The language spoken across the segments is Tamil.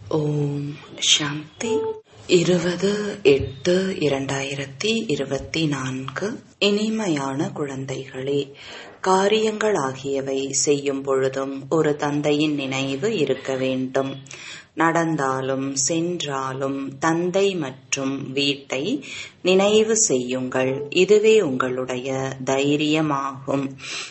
ஓம் சாந்தி இருபது எட்டு இரண்டாயிரத்தி இருபத்தி நான்கு இனிமையான குழந்தைகளே காரியங்கள் ஆகியவை செய்யும் பொழுதும் ஒரு தந்தையின் நினைவு இருக்க வேண்டும் நடந்தாலும் சென்றாலும் தந்தை மற்றும் வீட்டை நினைவு செய்யுங்கள் இதுவே உங்களுடைய தைரியமாகும்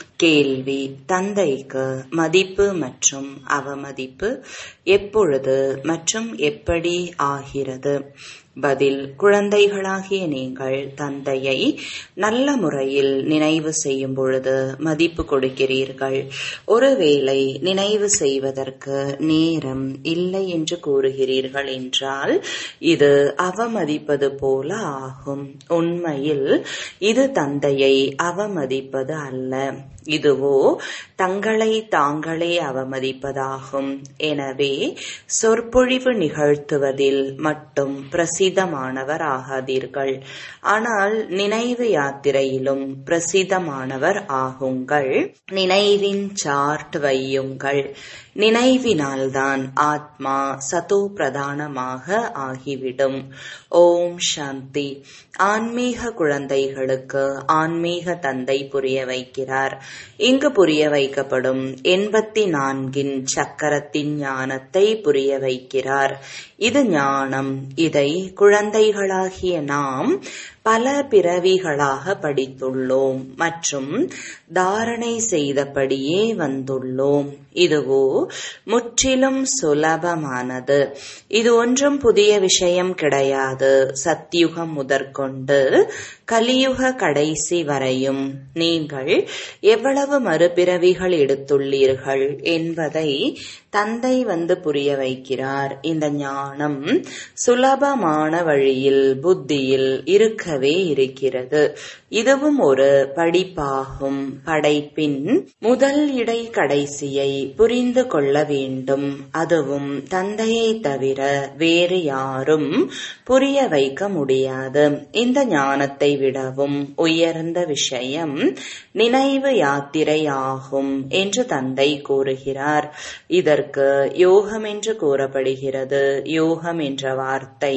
கேள்வி தந்தைக்கு மதிப்பு மற்றும் அவமதிப்பு எப்பொழுது மற்றும் எப்படி ஆகிறது பதில் குழந்தைகளாகிய நீங்கள் தந்தையை நல்ல முறையில் நினைவு செய்யும் பொழுது மதிப்பு கொடுக்கிறீர்கள் ஒருவேளை நினைவு செய்வதற்கு நேரம் இல்லை என்று கூறுகிறீர்கள் என்றால் இது அவமதிப்பது போல ஆகும் உண்மையில் இது தந்தையை அவமதிப்பது அல்ல இதுவோ தங்களை தாங்களே அவமதிப்பதாகும் எனவே சொற்பொழிவு நிகழ்த்துவதில் மட்டும் பிரசித்தமானவர் ஆகாதீர்கள் ஆனால் நினைவு யாத்திரையிலும் பிரசித்தமானவர் ஆகுங்கள் நினைவின் சார்ட் வையுங்கள் நினைவினால்தான் ஆத்மா சதோ பிரதானமாக ஆகிவிடும் ஓம் சாந்தி ஆன்மீக குழந்தைகளுக்கு ஆன்மீக தந்தை புரிய வைக்கிறார் இங்கு புரிய வைக்கப்படும் எண்பத்தி நான்கின் சக்கரத்தின் ஞானத்தை புரிய வைக்கிறார் இது ஞானம் இதை குழந்தைகளாகிய நாம் பல பிறவிகளாக படித்துள்ளோம் மற்றும் தாரணை செய்தபடியே வந்துள்ளோம் இதுவோ முற்றிலும் சுலபமானது இது ஒன்றும் புதிய விஷயம் கிடையாது சத்யுகம் முதற்கொண்டு கலியுக கடைசி வரையும் நீங்கள் எவ்வளவு மறுபிறவிகள் எடுத்துள்ளீர்கள் என்பதை தந்தை வந்து புரிய வைக்கிறார் இந்த ஞானம் சுலபமான வழியில் புத்தியில் இருக்கவே இருக்கிறது இதுவும் ஒரு படிப்பாகும் படைப்பின் முதல் இடை கடைசியை புரிந்து கொள்ள வேண்டும் அதுவும் தந்தையை தவிர வேறு யாரும் புரிய வைக்க முடியாது இந்த ஞானத்தை விடவும் உயர்ந்த விஷயம் நினைவு யாத்திரை ஆகும் என்று தந்தை கூறுகிறார் இதற்கு யோகம் என்று கூறப்படுகிறது யோகம் என்ற வார்த்தை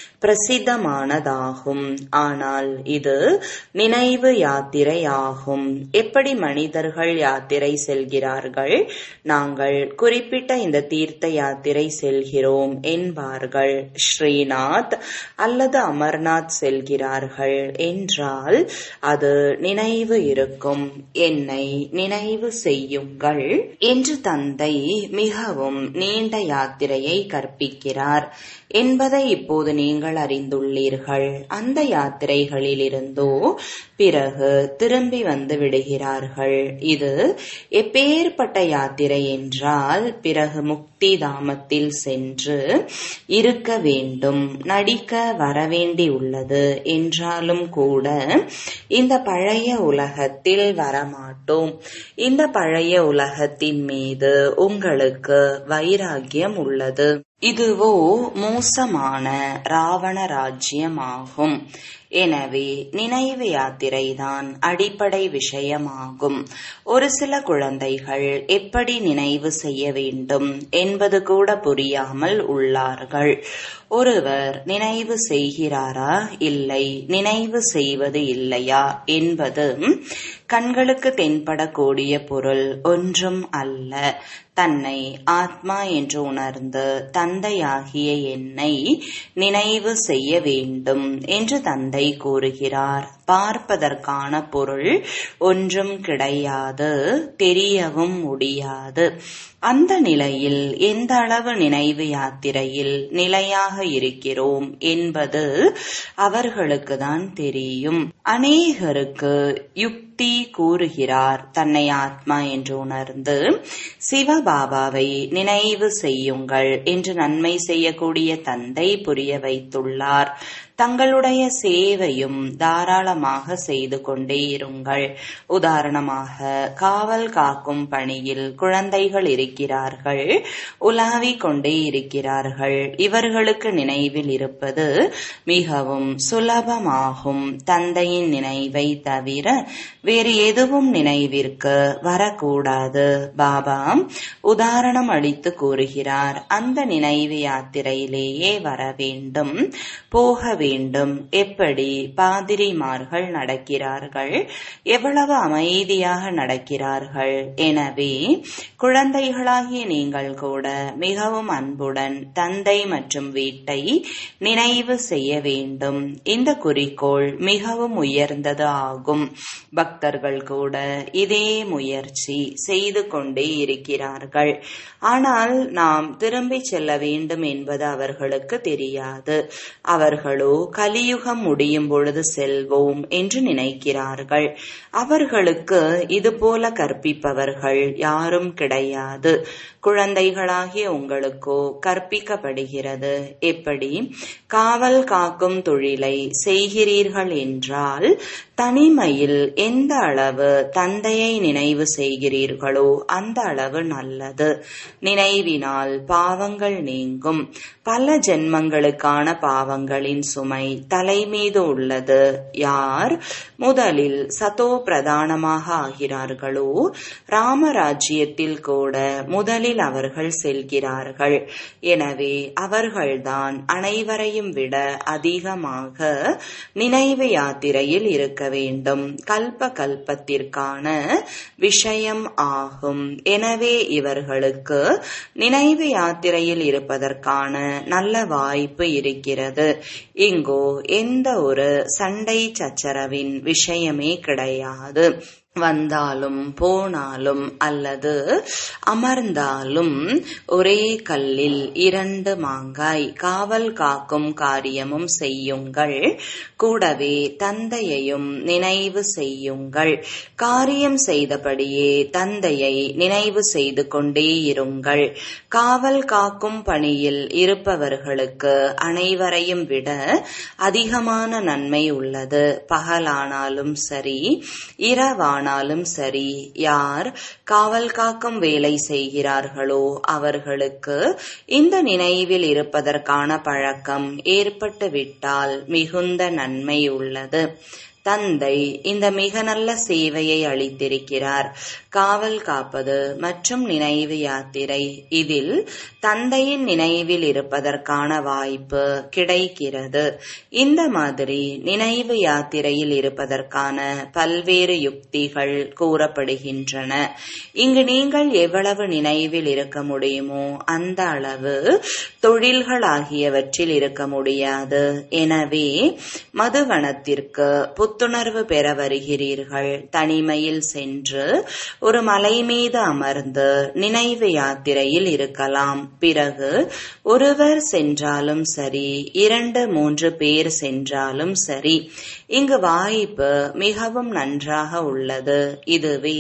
பிரசித்தமானதாகும் ஆனால் இது நினைவு யாத்திரை ஆகும் எப்படி மனிதர்கள் யாத்திரை செல்கிறார்கள் நாங்கள் குறிப்பிட்ட இந்த தீர்த்த யாத்திரை செல்கிறோம் என்பார்கள் ஸ்ரீநாத் அல்லது அமர்நாத் செல்கிறார்கள் என்றால் அது நினைவு இருக்கும் என்னை நினைவு செய்யுங்கள் என்று தந்தை மிகவும் நீண்ட யாத்திரையை கற்பிக்கிறார் என்பதை இப்போது நீங்கள் அறிந்துள்ளீர்கள் அந்த யாத்திரைகளிலிருந்தோ பிறகு திரும்பி வந்து விடுகிறார்கள் இது எப்பேற்பட்ட யாத்திரை என்றால் பிறகு முக்தி தாமத்தில் சென்று இருக்க வேண்டும் நடிக்க வரவேண்டி உள்ளது என்றாலும் கூட இந்த பழைய உலகத்தில் வரமாட்டோம் இந்த பழைய உலகத்தின் மீது உங்களுக்கு வைராகியம் உள்ளது இதுவோ மோசமான ராவண ராஜ்யமாகும் எனவே நினைவு யாத்திரைதான் அடிப்படை விஷயமாகும் ஒரு சில குழந்தைகள் எப்படி நினைவு செய்ய வேண்டும் என்பது கூட புரியாமல் உள்ளார்கள் ஒருவர் நினைவு செய்கிறாரா இல்லை நினைவு செய்வது இல்லையா என்பது கண்களுக்கு தென்படக்கூடிய பொருள் ஒன்றும் அல்ல தன்னை ஆத்மா என்று உணர்ந்து தந்தையாகிய என்னை நினைவு செய்ய வேண்டும் என்று தந்தை கூறுகிறார் பார்ப்பதற்கான பொருள் ஒன்றும் கிடையாது தெரியவும் முடியாது அந்த நிலையில் எந்த அளவு நினைவு யாத்திரையில் நிலையாக இருக்கிறோம் என்பது அவர்களுக்கு தான் தெரியும் அநேகருக்கு யுக்தி கூறுகிறார் தன்னை ஆத்மா என்று உணர்ந்து சிவபாபாவை நினைவு செய்யுங்கள் என்று நன்மை செய்யக்கூடிய தந்தை புரிய வைத்துள்ளார் தங்களுடைய சேவையும் தாராளமாக அதிகமாக செய்து கொண்டே இருங்கள் உதாரணமாக காவல் காக்கும் பணியில் குழந்தைகள் இருக்கிறார்கள் உலாவிக் கொண்டே இருக்கிறார்கள் இவர்களுக்கு நினைவில் இருப்பது மிகவும் சுலபமாகும் தந்தையின் நினைவை தவிர வேறு எதுவும் நினைவிற்கு வரக்கூடாது பாபா உதாரணம் அளித்து கூறுகிறார் அந்த நினைவு யாத்திரையிலேயே வர வேண்டும் போக வேண்டும் எப்படி பாதிரிமார்கள் நடக்கிறார்கள் எவ்வளவு அமைதியாக நடக்கிறார்கள் எனவே குழந்தைகளாகிய நீங்கள் கூட மிகவும் அன்புடன் தந்தை மற்றும் வீட்டை நினைவு செய்ய வேண்டும் இந்த குறிக்கோள் மிகவும் உயர்ந்தது ஆகும் பக்தர்கள் கூட இதே முயற்சி செய்து கொண்டே இருக்கிறார்கள் ஆனால் நாம் திரும்பி செல்ல வேண்டும் என்பது அவர்களுக்கு தெரியாது அவர்களோ கலியுகம் முடியும் பொழுது செல்வோம் என்று நினைக்கிறார்கள் அவர்களுக்கு இது போல கற்பிப்பவர்கள் யாரும் கிடையாது குழந்தைகளாகிய உங்களுக்கோ கற்பிக்கப்படுகிறது எப்படி காவல் காக்கும் தொழிலை செய்கிறீர்கள் என்றால் தனிமையில் எந்த அளவு தந்தையை நினைவு செய்கிறீர்களோ அந்த அளவு நல்லது நினைவினால் பாவங்கள் நீங்கும் பல ஜென்மங்களுக்கான பாவங்களின் சுமை தலைமீது உள்ளது யார் முதலில் சதோ பிரதானமாக ஆகிறார்களோ ராமராஜ்யத்தில் கூட முதலில் அவர்கள் செல்கிறார்கள் எனவே அவர்கள்தான் அனைவரையும் விட அதிகமாக நினைவு யாத்திரையில் இருக்க வேண்டும் கல்ப கல்பத்திற்கான விஷயம் ஆகும் எனவே இவர்களுக்கு நினைவு யாத்திரையில் இருப்பதற்கான நல்ல வாய்ப்பு இருக்கிறது இங்கோ எந்த ஒரு சண்டை சச்சரவின் விஷயமே கிடையாது வந்தாலும் போனாலும் அல்லது அமர்ந்தாலும் ஒரே கல்லில் இரண்டு மாங்காய் காவல் காக்கும் காரியமும் செய்யுங்கள் கூடவே தந்தையையும் நினைவு செய்யுங்கள் காரியம் செய்தபடியே தந்தையை நினைவு செய்து கொண்டே இருங்கள் காவல் காக்கும் பணியில் இருப்பவர்களுக்கு அனைவரையும் விட அதிகமான நன்மை உள்ளது பகலானாலும் சரி இரவானாலும் சரி யார் காவல் காக்கும் வேலை செய்கிறார்களோ அவர்களுக்கு இந்த நினைவில் இருப்பதற்கான பழக்கம் ஏற்பட்டுவிட்டால் மிகுந்த நன்மை உள்ளது தந்தை இந்த மிக நல்ல சேவையை அளித்திருக்கிறார் காவல் காப்பது மற்றும் நினைவு யாத்திரை இதில் தந்தையின் நினைவில் இருப்பதற்கான வாய்ப்பு கிடைக்கிறது இந்த மாதிரி நினைவு யாத்திரையில் இருப்பதற்கான பல்வேறு யுக்திகள் கூறப்படுகின்றன இங்கு நீங்கள் எவ்வளவு நினைவில் இருக்க முடியுமோ அந்த அளவு தொழில்கள் ஆகியவற்றில் இருக்க முடியாது எனவே மதுவனத்திற்கு புத்துணர்வு பெற வருகிறீர்கள் தனிமையில் சென்று ஒரு மலை மீது அமர்ந்து நினைவு யாத்திரையில் இருக்கலாம் பிறகு ஒருவர் சென்றாலும் சரி இரண்டு மூன்று பேர் சென்றாலும் சரி இங்கு வாய்ப்பு மிகவும் நன்றாக உள்ளது இதுவே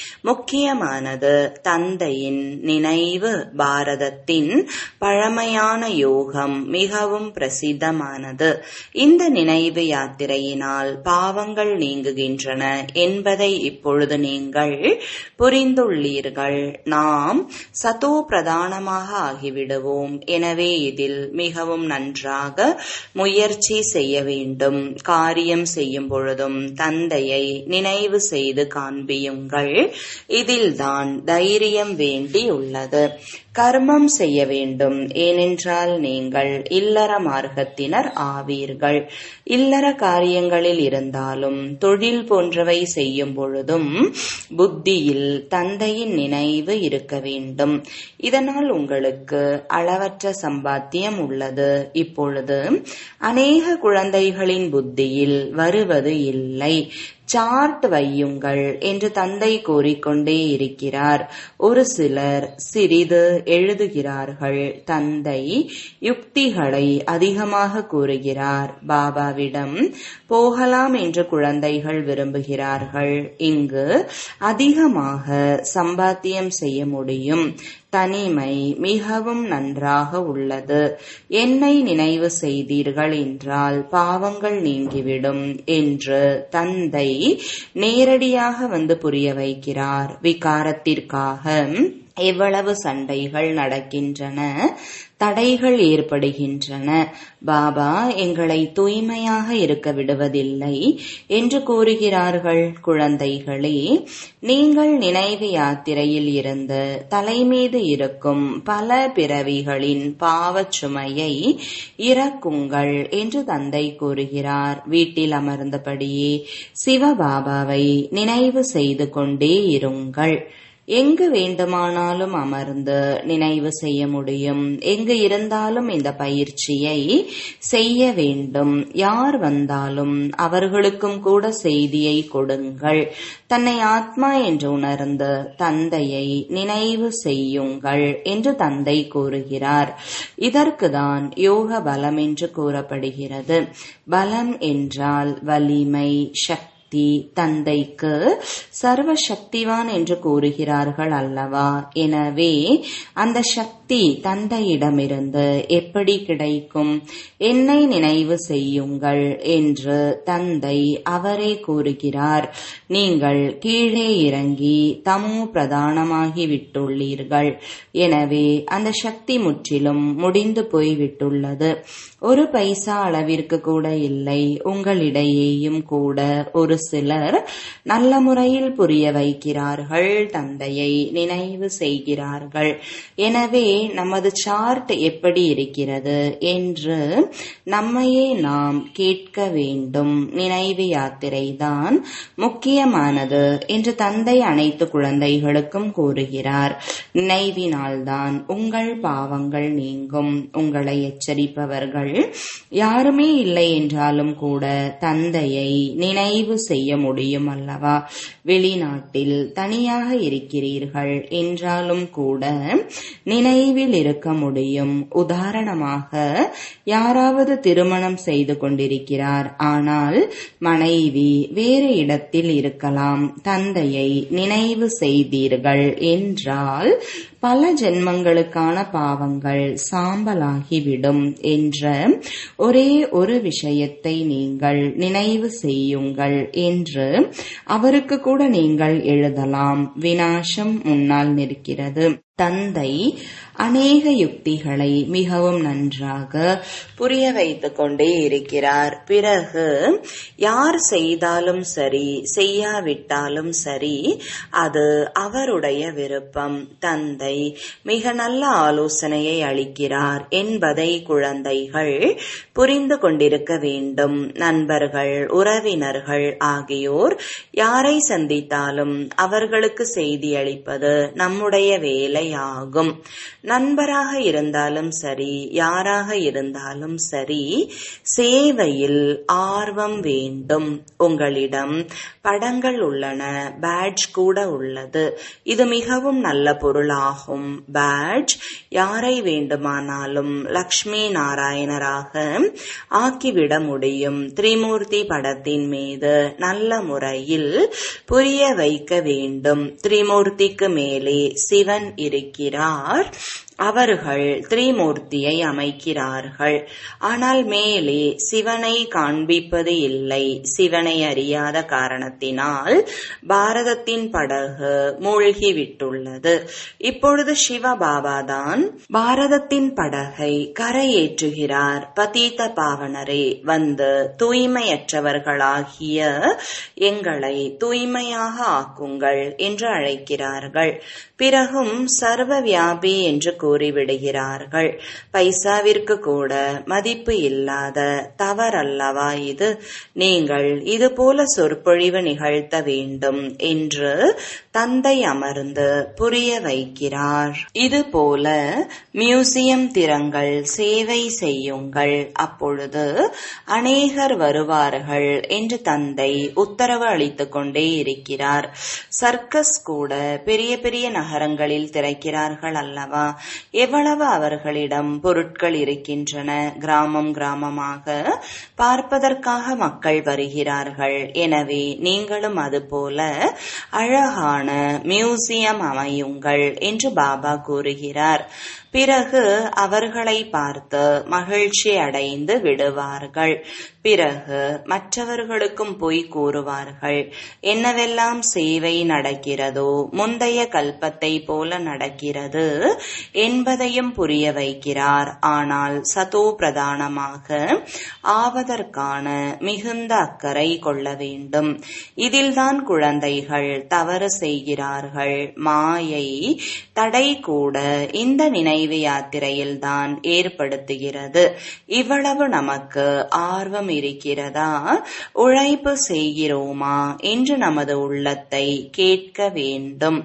முக்கியமானது தந்தையின் நினைவு பாரதத்தின் பழமையான யோகம் மிகவும் பிரசித்தமானது இந்த நினைவு யாத்திரையினால் பாவங்கள் நீங்குகின்றன என்பதை இப்பொழுது நீங்கள் புரிந்துள்ளீர்கள் நாம் சதோ பிரதானமாக ஆகிவிடுவோம் எனவே இதில் மிகவும் நன்றாக முயற்சி செய்ய வேண்டும் காரியம் செய்யும் பொழுதும் தந்தையை நினைவு செய்து காண்பியுங்கள் இதில்தான் தைரியம் வேண்டியுள்ளது கர்மம் செய்ய வேண்டும் ஏனென்றால் நீங்கள் இல்லற மார்க்கத்தினர் ஆவீர்கள் இல்லற காரியங்களில் இருந்தாலும் தொழில் போன்றவை செய்யும் பொழுதும் புத்தியில் தந்தையின் நினைவு இருக்க வேண்டும் இதனால் உங்களுக்கு அளவற்ற சம்பாத்தியம் உள்ளது இப்பொழுது அநேக குழந்தைகளின் புத்தியில் வருவது இல்லை சார்ட் வையுங்கள் என்று தந்தை கூறிக்கொண்டே இருக்கிறார் ஒரு சிலர் சிறிது எழுதுகிறார்கள் தந்தை யுக்திகளை அதிகமாக கூறுகிறார் பாபாவிடம் போகலாம் என்று குழந்தைகள் விரும்புகிறார்கள் இங்கு அதிகமாக சம்பாத்தியம் செய்ய முடியும் தனிமை மிகவும் நன்றாக உள்ளது என்னை நினைவு செய்தீர்கள் என்றால் பாவங்கள் நீங்கிவிடும் என்று தந்தை நேரடியாக வந்து புரிய வைக்கிறார் விகாரத்திற்காக எவ்வளவு சண்டைகள் நடக்கின்றன தடைகள் ஏற்படுகின்றன பாபா எங்களை தூய்மையாக இருக்க விடுவதில்லை என்று கூறுகிறார்கள் குழந்தைகளே நீங்கள் நினைவு யாத்திரையில் இருந்து தலைமீது இருக்கும் பல பிறவிகளின் பாவச் சுமையை இறக்குங்கள் என்று தந்தை கூறுகிறார் வீட்டில் அமர்ந்தபடியே சிவபாபாவை நினைவு செய்து கொண்டே இருங்கள் எங்கு வேண்டுமானாலும் அமர்ந்து நினைவு செய்ய முடியும் எங்கு இருந்தாலும் இந்த பயிற்சியை செய்ய வேண்டும் யார் வந்தாலும் அவர்களுக்கும் கூட செய்தியை கொடுங்கள் தன்னை ஆத்மா என்று உணர்ந்து தந்தையை நினைவு செய்யுங்கள் என்று தந்தை கூறுகிறார் இதற்குதான் யோக பலம் என்று கூறப்படுகிறது பலம் என்றால் வலிமை சக்தி சக்தி தந்தைக்கு சர்வ சக்திவான் என்று கூறுகிறார்கள் அல்லவா எனவே அந்த சக்தி தந்தையிடமிருந்து எப்படி கிடைக்கும் என்னை நினைவு செய்யுங்கள் என்று தந்தை அவரே கூறுகிறார் நீங்கள் கீழே இறங்கி தமோ பிரதானமாகி விட்டுள்ளீர்கள் எனவே அந்த சக்தி முற்றிலும் முடிந்து போய்விட்டுள்ளது ஒரு பைசா அளவிற்கு கூட இல்லை உங்களிடையேயும் கூட ஒரு சிலர் நல்ல முறையில் புரிய வைக்கிறார்கள் தந்தையை நினைவு செய்கிறார்கள் எனவே நமது சார்ட் எப்படி இருக்கிறது என்று நம்மையே நாம் கேட்க வேண்டும் நினைவு யாத்திரை தான் முக்கியமானது என்று தந்தை அனைத்து குழந்தைகளுக்கும் கூறுகிறார் நினைவினால்தான் உங்கள் பாவங்கள் நீங்கும் உங்களை எச்சரிப்பவர்கள் யாருமே இல்லை என்றாலும் கூட தந்தையை நினைவு செய்ய முடியும் அல்லவா வெளிநாட்டில் தனியாக இருக்கிறீர்கள் என்றாலும் கூட நினைவில் இருக்க முடியும் உதாரணமாக யாராவது திருமணம் செய்து கொண்டிருக்கிறார் ஆனால் மனைவி வேறு இடத்தில் இருக்கலாம் தந்தையை நினைவு செய்தீர்கள் என்றால் பல ஜென்மங்களுக்கான பாவங்கள் சாம்பலாகிவிடும் என்ற ஒரே ஒரு விஷயத்தை நீங்கள் நினைவு செய்யுங்கள் என்று அவருக்கு கூட நீங்கள் எழுதலாம் வினாசம் முன்னால் நிற்கிறது தந்தை அநேக யுக்திகளை மிகவும் நன்றாக புரிய வைத்துக் கொண்டே இருக்கிறார் பிறகு யார் செய்தாலும் சரி செய்யாவிட்டாலும் சரி அது அவருடைய விருப்பம் தந்தை மிக நல்ல ஆலோசனையை அளிக்கிறார் என்பதை குழந்தைகள் புரிந்து கொண்டிருக்க வேண்டும் நண்பர்கள் உறவினர்கள் ஆகியோர் யாரை சந்தித்தாலும் அவர்களுக்கு செய்தி அளிப்பது நம்முடைய வேலையாகும் நண்பராக இருந்தாலும் சரி யாராக இருந்தாலும் சரி சேவையில் ஆர்வம் வேண்டும் உங்களிடம் படங்கள் உள்ளன பேட்ஜ் கூட உள்ளது இது மிகவும் நல்ல பொருளாகும் பேட்ஜ் யாரை வேண்டுமானாலும் லக்ஷ்மி நாராயணராக ஆக்கிவிட முடியும் திரிமூர்த்தி படத்தின் மீது நல்ல முறையில் புரிய வைக்க வேண்டும் திரிமூர்த்திக்கு மேலே சிவன் இருக்கிறார் அவர்கள் திரிமூர்த்தியை அமைக்கிறார்கள் ஆனால் மேலே சிவனை காண்பிப்பது இல்லை சிவனை அறியாத காரணத்தினால் பாரதத்தின் படகு மூழ்கிவிட்டுள்ளது இப்பொழுது சிவபாபாதான் பாரதத்தின் படகை கரையேற்றுகிறார் பதீத பாவனரே வந்து தூய்மையற்றவர்களாகிய எங்களை தூய்மையாக ஆக்குங்கள் என்று அழைக்கிறார்கள் பிறகும் சர்வ வியாபி என்று கூறிவிடுகிறார்கள் பைசாவிற்கு கூட மதிப்பு இல்லாத தவறல்லவா இது நீங்கள் இது போல சொற்பொழிவு நிகழ்த்த வேண்டும் என்று தந்தை அமர்ந்து புரிய வைக்கிறார் இது போல மியூசியம் திறங்கள் சேவை செய்யுங்கள் அப்பொழுது அநேகர் வருவார்கள் என்று தந்தை உத்தரவு அளித்துக் கொண்டே இருக்கிறார் சர்க்கஸ் கூட பெரிய பெரிய நகரங்களில் திறக்கிறார்கள் அல்லவா எவ்வளவு அவர்களிடம் பொருட்கள் இருக்கின்றன கிராமம் கிராமமாக பார்ப்பதற்காக மக்கள் வருகிறார்கள் எனவே நீங்களும் அதுபோல அழகான மியூசியம் அமையுங்கள் என்று பாபா கூறுகிறார் பிறகு அவர்களை பார்த்து மகிழ்ச்சி அடைந்து விடுவார்கள் பிறகு மற்றவர்களுக்கும் போய் கூறுவார்கள் என்னவெல்லாம் சேவை நடக்கிறதோ முந்தைய கல்பத்தை போல நடக்கிறது என்பதையும் புரிய வைக்கிறார் ஆனால் சதோ பிரதானமாக ஆவதற்கான மிகுந்த அக்கறை கொள்ள வேண்டும் இதில்தான் குழந்தைகள் தவறு செய்கிறார்கள் மாயை தடை கூட இந்த நினைவு யாத்திரையில்தான் ஏற்படுத்துகிறது இவ்வளவு நமக்கு ஆர்வம் இருக்கிறதா உழைப்பு செய்கிறோமா என்று நமது உள்ளத்தை கேட்க வேண்டும்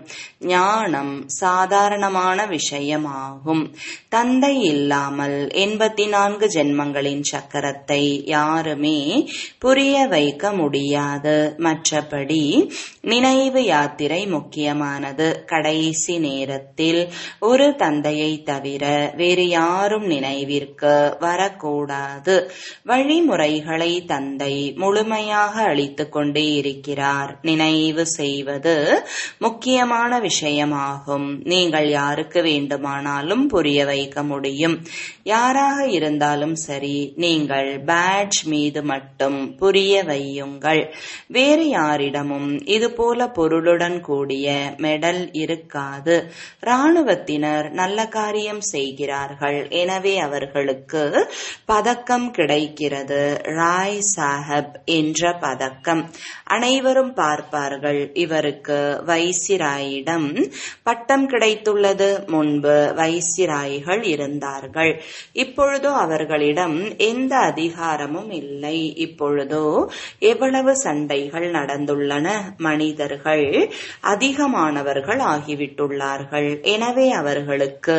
ஞானம் சாதாரணமான விஷயமாகும் தந்தை இல்லாமல் எண்பத்தி நான்கு ஜென்மங்களின் சக்கரத்தை யாருமே புரிய வைக்க முடியாது மற்றபடி நினைவு யாத்திரை முக்கியமானது கடைசி நேரத்தில் ஒரு தந்தையை தவிர வேறு யாரும் நினைவிற்கு வரக்கூடாது வழிமுறைகளை தந்தை முழுமையாக அளித்துக் கொண்டே இருக்கிறார் நினைவு செய்வது முக்கியமான விஷயமாகும் நீங்கள் யாருக்கு வேண்டுமானாலும் புரிய வைக்க முடியும் யாராக இருந்தாலும் சரி நீங்கள் பேட்ச் மீது மட்டும் புரிய வையுங்கள் வேறு யாரிடமும் இதுபோல பொருளுடன் கூடிய மெடல் இருக்காது ராணுவத்தினர் நல்ல காரியம் செய்கிறார்கள் எனவே அவர்களுக்கு பதக்கம் கிடைக்கிறது ராய் சாஹப் என்ற பதக்கம் அனைவரும் பார்ப்பார்கள் இவருக்கு வைசிராயிடம் பட்டம் கிடைத்துள்ளது முன்பு வைசிராய்கள் இருந்தார்கள் இப்பொழுதோ அவர்களிடம் எந்த அதிகாரமும் இல்லை இப்பொழுதோ எவ்வளவு சண்டைகள் நடந்துள்ளன மனிதர்கள் அதிகமானவர்கள் ஆகிவிட்டுள்ளார்கள் எனவே அவர்களுக்கு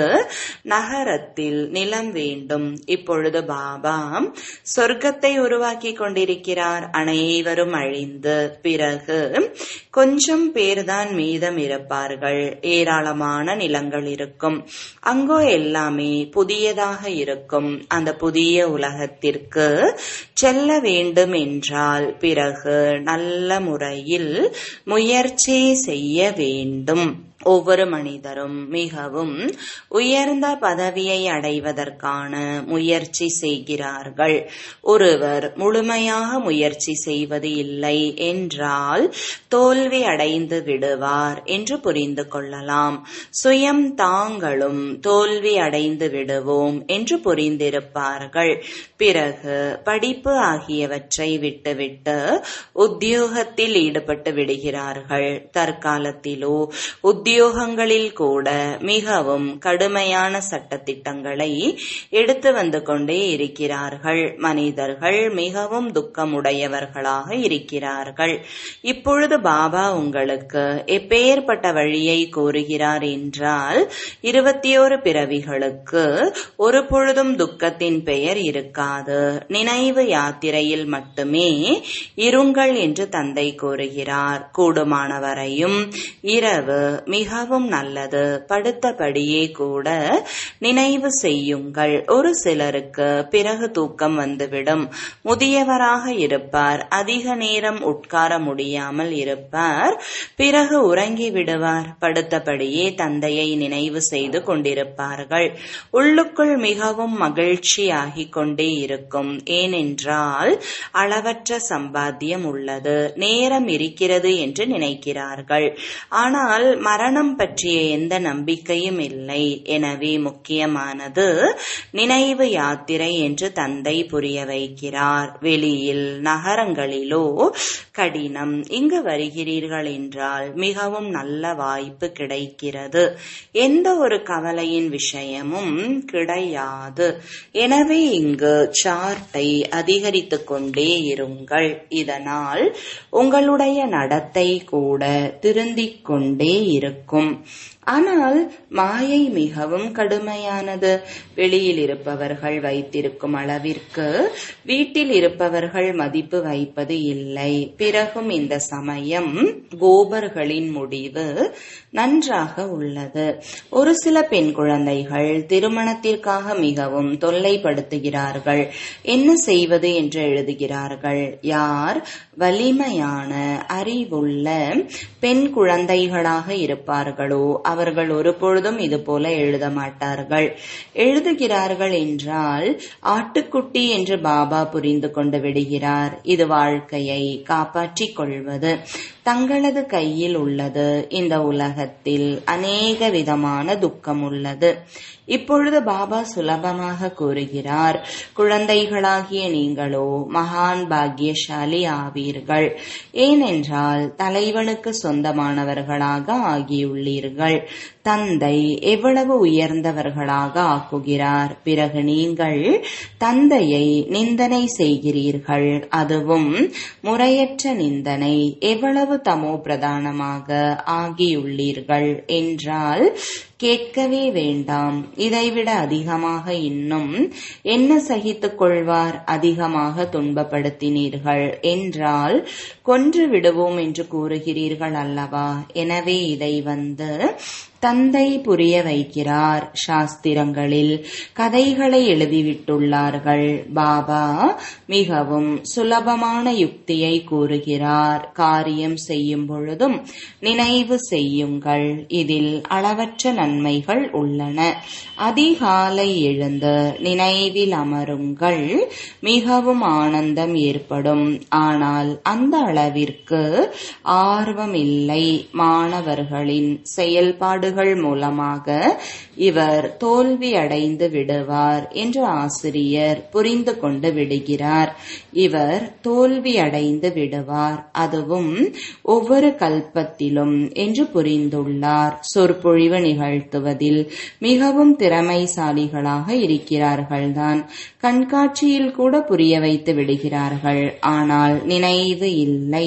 நகரத்தில் நிலம் வேண்டும் இப்பொழுது பாபா சொர்க்கத்தை உருவாக்கி கொண்டிருக்கிறார் அனைவரும் அழிந்து பிறகு கொஞ்சம் பேர்தான் மீதம் இருப்பார்கள் ஏராளமான நிலங்கள் இருக்கும் அங்கோ எல்லாமே புதியதாக இருக்கும் அந்த புதிய உலகத்திற்கு செல்ல வேண்டும் என்றால் பிறகு நல்ல முறையில் முயற்சி செய்ய வேண்டும் ஒவ்வொரு மனிதரும் மிகவும் உயர்ந்த பதவியை அடைவதற்கான முயற்சி செய்கிறார்கள் ஒருவர் முழுமையாக முயற்சி செய்வது இல்லை என்றால் தோல்வி அடைந்து விடுவார் என்று புரிந்து கொள்ளலாம் சுயம் தாங்களும் தோல்வி அடைந்து விடுவோம் என்று புரிந்திருப்பார்கள் பிறகு படிப்பு ஆகியவற்றை விட்டுவிட்டு உத்தியோகத்தில் ஈடுபட்டு விடுகிறார்கள் தற்காலத்திலோ உத்தியோகங்களில் கூட மிகவும் கடுமையான சட்டத்திட்டங்களை எடுத்து வந்து கொண்டே இருக்கிறார்கள் மனிதர்கள் மிகவும் துக்கமுடையவர்களாக இருக்கிறார்கள் இப்பொழுது பாபா உங்களுக்கு எப்பேற்பட்ட வழியை கூறுகிறார் என்றால் இருபத்தி ஓரு பிறவிகளுக்கு ஒரு பொழுதும் துக்கத்தின் பெயர் இருக்காது நினைவு யாத்திரையில் மட்டுமே இருங்கள் என்று தந்தை கூறுகிறார் கூடுமானவரையும் இரவு மிகவும் நல்லது படுத்தபடியே கூட நினைவு செய்யுங்கள் ஒரு சிலருக்கு பிறகு தூக்கம் வந்துவிடும் முதியவராக இருப்பார் அதிக நேரம் உட்கார முடியாமல் இருப்பார் பிறகு உறங்கி விடுவார் படுத்தபடியே தந்தையை நினைவு செய்து கொண்டிருப்பார்கள் உள்ளுக்குள் மிகவும் மகிழ்ச்சியாகிக் கொண்டே இருக்கும் ஏனென்றால் அளவற்ற சம்பாத்தியம் உள்ளது நேரம் இருக்கிறது என்று நினைக்கிறார்கள் ஆனால் மரணம் பற்றிய எந்த நம்பிக்கையும் இல்லை எனவே முக்கியமானது நினைவு யாத்திரை என்று தந்தை புரிய வைக்கிறார் வெளியில் நகரங்களிலோ கடினம் இங்கு வருகிறீர்கள் என்றால் மிகவும் நல்ல வாய்ப்பு கிடைக்கிறது எந்த ஒரு கவலையின் விஷயமும் கிடையாது எனவே இங்கு சார்ட்டை அதிகரித்துக் கொண்டே இருங்கள் இதனால் உங்களுடைய நடத்தை கூட திருந்திக் கொண்டே இருக்கும் ஆனால் மாயை மிகவும் கடுமையானது வெளியில் இருப்பவர்கள் வைத்திருக்கும் அளவிற்கு வீட்டில் இருப்பவர்கள் மதிப்பு வைப்பது இல்லை பிறகும் இந்த சமயம் கோபர்களின் முடிவு நன்றாக உள்ளது ஒரு சில பெண் குழந்தைகள் திருமணத்திற்காக மிகவும் தொல்லைப்படுத்துகிறார்கள் என்ன செய்வது என்று எழுதுகிறார்கள் யார் வலிமையான அறிவுள்ள பெண் குழந்தைகளாக இருப்பார்களோ அவர்கள் ஒருபொழுதும் இது போல எழுத மாட்டார்கள் எழுதுகிறார்கள் என்றால் ஆட்டுக்குட்டி என்று பாபா புரிந்து கொண்டு விடுகிறார் இது வாழ்க்கையை காப்பாற்றிக் கொள்வது தங்களது கையில் உள்ளது இந்த உலகத்தில் அநேக விதமான துக்கம் உள்ளது இப்பொழுது பாபா சுலபமாக கூறுகிறார் குழந்தைகளாகிய நீங்களோ மகான் பாக்கியசாலி ஆவீர்கள் ஏனென்றால் தலைவனுக்கு சொந்தமானவர்களாக ஆகியுள்ளீர்கள் தந்தை எவ்வளவு உயர்ந்தவர்களாக ஆக்குகிறார் பிறகு நீங்கள் தந்தையை நிந்தனை செய்கிறீர்கள் அதுவும் முறையற்ற நிந்தனை எவ்வளவு தமோ பிரதானமாக ஆகியுள்ளீர்கள் என்றால் கேட்கவே வேண்டாம் இதைவிட அதிகமாக இன்னும் என்ன சகித்துக் கொள்வார் அதிகமாக துன்பப்படுத்தினீர்கள் என்றால் கொன்று விடுவோம் என்று கூறுகிறீர்கள் அல்லவா எனவே இதை வந்து தந்தை புரிய வைக்கிறார் சாஸ்திரங்களில் கதைகளை எழுதிவிட்டுள்ளார்கள் பாபா மிகவும் சுலபமான யுக்தியை கூறுகிறார் காரியம் செய்யும் பொழுதும் நினைவு செய்யுங்கள் இதில் அளவற்ற நன்மைகள் உள்ளன அதிகாலை எழுந்து நினைவில் அமருங்கள் மிகவும் ஆனந்தம் ஏற்படும் ஆனால் அந்த அளவிற்கு ஆர்வமில்லை மாணவர்களின் செயல்பாடு செயல்கள் மூலமாக இவர் தோல்வி அடைந்து விடுவார் என்று ஆசிரியர் புரிந்து கொண்டு விடுகிறார் இவர் தோல்வி அடைந்து விடுவார் அதுவும் ஒவ்வொரு கல்பத்திலும் என்று புரிந்துள்ளார் சொற்பொழிவு நிகழ்த்துவதில் மிகவும் திறமைசாலிகளாக இருக்கிறார்கள்தான் கண்காட்சியில் கூட புரிய வைத்து விடுகிறார்கள் ஆனால் நினைவு இல்லை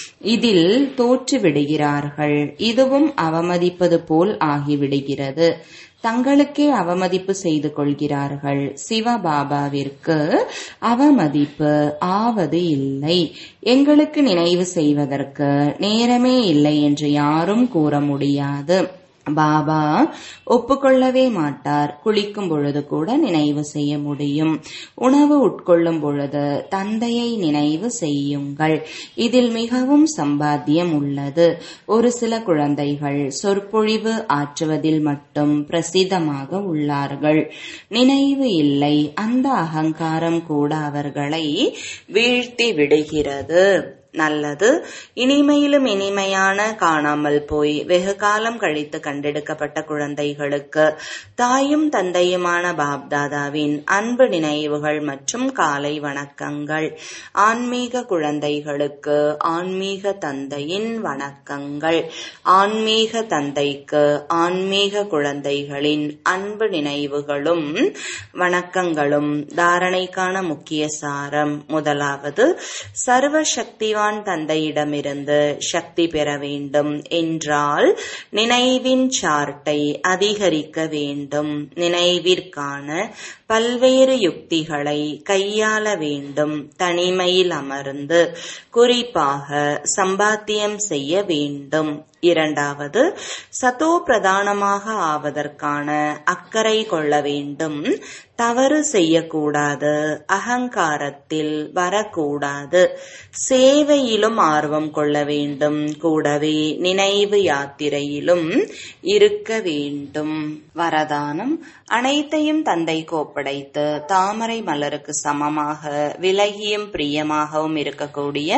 இதில் தோற்று விடுகிறார்கள் இதுவும் அவமதிப்பது போல் ஆகிவிடுகிறது தங்களுக்கே அவமதிப்பு செய்து கொள்கிறார்கள் சிவபாபாவிற்கு அவமதிப்பு ஆவது இல்லை எங்களுக்கு நினைவு செய்வதற்கு நேரமே இல்லை என்று யாரும் கூற முடியாது பாபா ஒப்புக்கொள்ளவே மாட்டார் குளிக்கும் பொழுது கூட நினைவு செய்ய முடியும் உணவு உட்கொள்ளும் பொழுது தந்தையை நினைவு செய்யுங்கள் இதில் மிகவும் சம்பாத்தியம் உள்ளது ஒரு சில குழந்தைகள் சொற்பொழிவு ஆற்றுவதில் மட்டும் பிரசித்தமாக உள்ளார்கள் நினைவு இல்லை அந்த அகங்காரம் கூட அவர்களை வீழ்த்தி விடுகிறது நல்லது இனிமையிலும் இனிமையான காணாமல் போய் வெகு காலம் கழித்து கண்டெடுக்கப்பட்ட குழந்தைகளுக்கு தாயும் தந்தையுமான பாப்தாதாவின் அன்பு நினைவுகள் மற்றும் காலை வணக்கங்கள் ஆன்மீக குழந்தைகளுக்கு ஆன்மீக தந்தையின் வணக்கங்கள் ஆன்மீக தந்தைக்கு ஆன்மீக குழந்தைகளின் அன்பு நினைவுகளும் வணக்கங்களும் தாரணைக்கான முக்கிய சாரம் முதலாவது சர்வசக்திவான் தந்தையிடமிருந்து சக்தி பெற வேண்டும் என்றால் நினைவின் சார்ட்டை அதிகரிக்க வேண்டும் நினைவிற்கான பல்வேறு யுக்திகளை கையாள வேண்டும் தனிமையில் அமர்ந்து குறிப்பாக சம்பாத்தியம் செய்ய வேண்டும் இரண்டாவது சதோ பிரதானமாக ஆவதற்கான அக்கறை கொள்ள வேண்டும் தவறு செய்யக்கூடாது அகங்காரத்தில் வரக்கூடாது சேவையிலும் ஆர்வம் கொள்ள வேண்டும் கூடவே நினைவு யாத்திரையிலும் இருக்க வேண்டும் வரதானம் அனைத்தையும் தந்தைக்கு ஒப்படைத்து தாமரை மலருக்கு சமமாக விலகியும் பிரியமாகவும் இருக்கக்கூடிய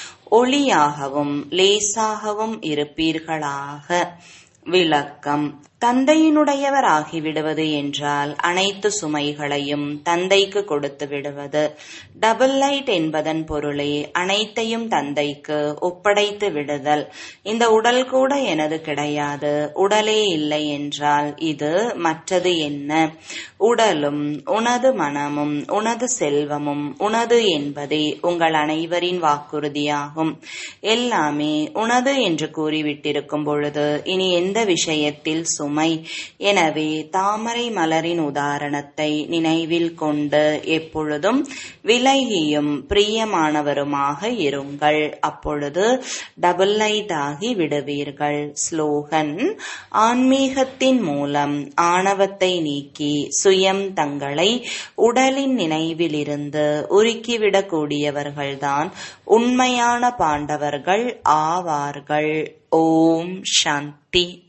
ஒளியாகவும் லேசாகவும் இருப்பீர்களாக விளக்கம் தந்தையினுடையவர் ஆகிவிடுவது என்றால் அனைத்து சுமைகளையும் தந்தைக்கு கொடுத்து விடுவது டபுள் லைட் என்பதன் பொருளே அனைத்தையும் தந்தைக்கு ஒப்படைத்து விடுதல் இந்த உடல் கூட எனது கிடையாது உடலே இல்லை என்றால் இது மற்றது என்ன உடலும் உனது மனமும் உனது செல்வமும் உனது என்பதே உங்கள் அனைவரின் வாக்குறுதியாகும் எல்லாமே உனது என்று கூறிவிட்டிருக்கும் பொழுது இனி எந்த விஷயத்தில் சுமை சுமை எனவே தாமரை மலரின் உதாரணத்தை நினைவில் கொண்டு எப்பொழுதும் விலகியும் பிரியமானவருமாக இருங்கள் அப்பொழுது டபுள் லைட் ஆகி விடுவீர்கள் ஸ்லோகன் ஆன்மீகத்தின் மூலம் ஆணவத்தை நீக்கி சுயம் தங்களை உடலின் நினைவிலிருந்து உருக்கிவிடக்கூடியவர்கள்தான் உண்மையான பாண்டவர்கள் ஆவார்கள் ஓம் சாந்தி